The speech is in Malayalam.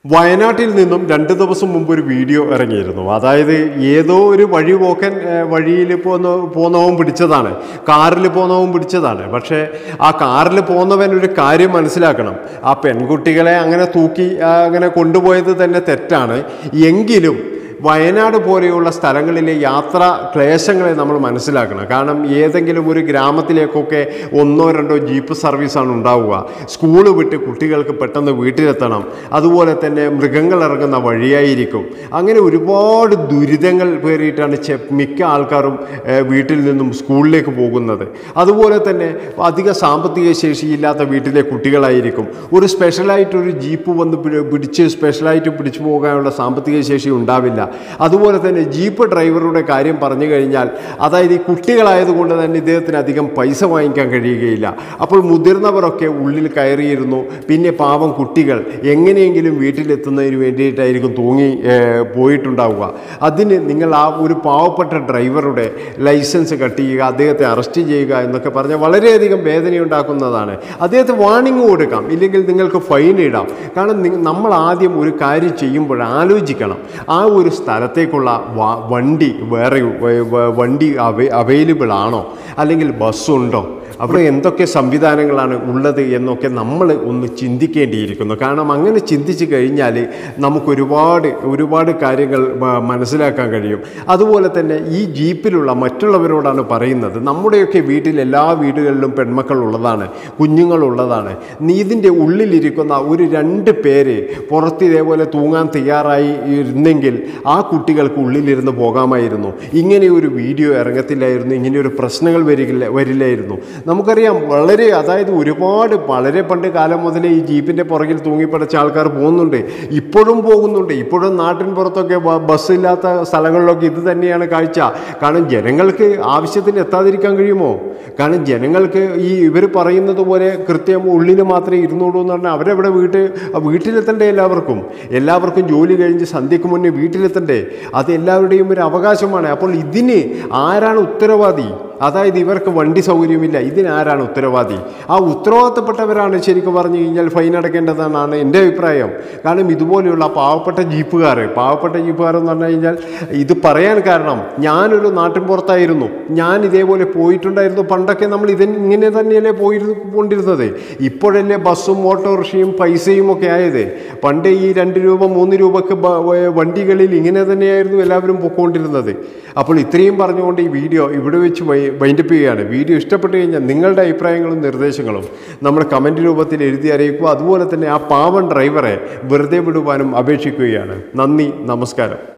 വയനാട്ടിൽ നിന്നും രണ്ട് ദിവസം മുമ്പ് ഒരു വീഡിയോ ഇറങ്ങിയിരുന്നു അതായത് ഏതോ ഒരു വഴി പോക്കൻ വഴിയിൽ പോന്ന പോന്നവൻ പിടിച്ചതാണ് കാറിൽ പോന്നവൻ പിടിച്ചതാണ് പക്ഷേ ആ കാറിൽ പോന്നവൻ ഒരു കാര്യം മനസ്സിലാക്കണം ആ പെൺകുട്ടികളെ അങ്ങനെ തൂക്കി ആ, അങ്ങനെ കൊണ്ടുപോയത് തന്നെ തെറ്റാണ് എങ്കിലും വയനാട് പോലെയുള്ള സ്ഥലങ്ങളിലെ യാത്രാ ക്ലേശങ്ങളെ നമ്മൾ മനസ്സിലാക്കണം കാരണം ഏതെങ്കിലും ഒരു ഗ്രാമത്തിലേക്കൊക്കെ ഒന്നോ രണ്ടോ ജീപ്പ് സർവീസാണ് ഉണ്ടാവുക സ്കൂൾ വിട്ട് കുട്ടികൾക്ക് പെട്ടെന്ന് വീട്ടിലെത്തണം അതുപോലെ തന്നെ മൃഗങ്ങൾ ഇറങ്ങുന്ന വഴിയായിരിക്കും അങ്ങനെ ഒരുപാട് ദുരിതങ്ങൾ പേറിയിട്ടാണ് ചെ- മിക്ക ആൾക്കാരും ഏഹ്, വീട്ടിൽ നിന്നും സ്കൂളിലേക്ക് പോകുന്നത് അതുപോലെ തന്നെ അധിക സാമ്പത്തിക ശേഷിയില്ലാത്ത വീട്ടിലെ കുട്ടികളായിരിക്കും ഒരു സ്പെഷ്യലായിട്ടൊരു ജീപ്പ് വന്ന് പിടി- പിടിച്ച് സ്പെഷ്യലായിട്ട് പിടിച്ചു പോകാനുള്ള സാമ്പത്തിക ശേഷി ഉണ്ടാവില്ല അതുപോലെ തന്നെ ജീപ്പ് ഡ്രൈവറുടെ കാര്യം പറഞ്ഞു കഴിഞ്ഞാൽ അതായത് ഈ കുട്ടികളായതുകൊണ്ട് തന്നെ ഇദ്ദേഹത്തിന് അധികം പൈസ വാങ്ങിക്കാൻ കഴിയുകയില്ല അപ്പോൾ മുതിർന്നവരൊക്കെ ഉള്ളിൽ കയറിയിരുന്നു പിന്നെ പാവം കുട്ടികൾ എങ്ങനെയെങ്കിലും വീട്ടിലെത്തുന്നതിന് വേണ്ടിയിട്ടായിരിക്കും തൂങ്ങി ഏഹ്, പോയിട്ടുണ്ടാവുക അതിന് നിങ്ങൾ ആ ഒരു പാവപ്പെട്ട ഡ്രൈവറുടെ ലൈസൻസ് കട്ട് ചെയ്യുക അദ്ദേഹത്തെ അറസ്റ്റ് ചെയ്യുക എന്നൊക്കെ പറഞ്ഞാൽ വളരെയധികം വേദനയുണ്ടാക്കുന്നതാണ് അദ്ദേഹത്തെ വാണിംഗ് കൊടുക്കാം ഇല്ലെങ്കിൽ നിങ്ങൾക്ക് ഫൈൻ ഇടാം കാരണം നിങ്ങ- നമ്മൾ ആദ്യം ഒരു കാര്യം ചെയ്യുമ്പോൾ ആലോചിക്കണം ആ ഒരു സ്ഥലത്തേക്കുള്ള വ- വണ്ടി വേറെ വ- വ- വണ്ടി അവൈ അവൈലബിൾ ആണോ അല്ലെങ്കിൽ ബസ്സുണ്ടോ അവിടെ എന്തൊക്കെ സംവിധാനങ്ങളാണ് ഉള്ളത് എന്നൊക്കെ നമ്മൾ ഒന്ന് ചിന്തിക്കേണ്ടിയിരിക്കുന്നു കാരണം അങ്ങനെ ചിന്തിച്ച് കഴിഞ്ഞാൽ നമുക്ക് ഒരുപാട് ഒരുപാട് കാര്യങ്ങൾ മ- മനസ്സിലാക്കാൻ കഴിയും അതുപോലെ തന്നെ ഈ ജീപ്പിലുള്ള മറ്റുള്ളവരോടാണ് പറയുന്നത് നമ്മുടെയൊക്കെ വീട്ടിൽ എല്ലാ വീടുകളിലും പെൺമക്കൾ ഉള്ളതാണ് കുഞ്ഞുങ്ങളുള്ളതാണ് നീ ഇതിൻ്റെ ഉള്ളിലിരിക്കുന്ന ഒരു രണ്ട് പേര് പുറത്ത് ഇതേപോലെ തൂങ്ങാൻ തയ്യാറായി ഇരുന്നെങ്കിൽ ആ കുട്ടികൾക്ക് ഉള്ളിലിരുന്ന് പോകാമായിരുന്നു ഇങ്ങനെ ഒരു വീഡിയോ ഇറങ്ങത്തില്ലായിരുന്നു ഇങ്ങനെ ഒരു പ്രശ്നങ്ങൾ വരികില്ല വരില്ലായിരുന്നു നമുക്കറിയാം വളരെ അതായത് ഒരുപാട് വളരെ പണ്ട് കാലം മുതലേ ഈ ജീപ്പിൻ്റെ പുറകിൽ തൂങ്ങിപ്പടച്ച ആൾക്കാർ പോകുന്നുണ്ട് ഇപ്പോഴും പോകുന്നുണ്ട് ഇപ്പോഴും നാട്ടിൻ പുറത്തൊക്കെ ബ- ബസ്സില്ലാത്ത സ്ഥലങ്ങളിലൊക്കെ ഇത് തന്നെയാണ് കാഴ്ച കാരണം ജനങ്ങൾക്ക് ആവശ്യത്തിന് എത്താതിരിക്കാൻ കഴിയുമോ കാരണം ജനങ്ങൾക്ക് ഈ ഇവർ പറയുന്നത് പോലെ കൃത്യം ഉള്ളിൽ മാത്രമേ ഇരുന്നുള്ളൂ എന്ന് പറഞ്ഞാൽ അവരെവിടെ വീട്ട് വീട്ടിലെത്തണ്ടേ എല്ലാവർക്കും എല്ലാവർക്കും ജോലി കഴിഞ്ഞ് സന്ധ്യക്ക് മുന്നേ വീട്ടിലെത്തണ്ടേ അത് എല്ലാവരുടെയും ഒരു അവകാശമാണ് അപ്പോൾ ഇതിന് ആരാണ് ഉത്തരവാദി അതായത് ഇവർക്ക് വണ്ടി സൗകര്യമില്ല ഇതിനാരാണ് ഉത്തരവാദി ആ ഉത്തരവാദിത്തപ്പെട്ടവരാണ് ശരിക്കും പറഞ്ഞു കഴിഞ്ഞാൽ ഫൈൻ അടക്കേണ്ടതെന്നാണ് എൻ്റെ അഭിപ്രായം കാരണം ഇതുപോലെയുള്ള പാവപ്പെട്ട ജീപ്പുകാർ പാവപ്പെട്ട ജീപ്പുകാർ എന്ന് പറഞ്ഞു കഴിഞ്ഞാൽ ഇത് പറയാൻ കാരണം ഞാനൊരു നാട്ടിൻ പുറത്തായിരുന്നു ഞാൻ ഇതേപോലെ പോയിട്ടുണ്ടായിരുന്നു പണ്ടൊക്കെ നമ്മൾ ഇത് ഇങ്ങനെ തന്നെയല്ലേ പോയിരുന്നു കൊണ്ടിരുന്നത് ഇപ്പോഴല്ലേ ബസ്സും ഓട്ടോറിക്ഷയും പൈസയും ഒക്കെ ആയത് പണ്ട് ഈ രണ്ട് രൂപ മൂന്ന് രൂപക്ക് ബ- വ- വണ്ടികളിൽ ഇങ്ങനെ തന്നെയായിരുന്നു എല്ലാവരും പൊക്കോണ്ടിരുന്നത് അപ്പോൾ ഇത്രയും പറഞ്ഞുകൊണ്ട് ഈ വീഡിയോ ഇവിടെ വെച്ച് വൈൻഡപ്പ് ചെയ്യുകയാണ് വീഡിയോ ഇഷ്ടപ്പെട്ടു കഴിഞ്ഞാൽ നിങ്ങളുടെ അഭിപ്രായങ്ങളും നിർദ്ദേശങ്ങളും നമ്മൾ കമൻറ്റ് രൂപത്തിൽ എഴുതി അറിയിക്കുക അതുപോലെ തന്നെ ആ പാവൻ ഡ്രൈവറെ വെറുതെ വിടുവാനും അപേക്ഷിക്കുകയാണ് നന്ദി നമസ്കാരം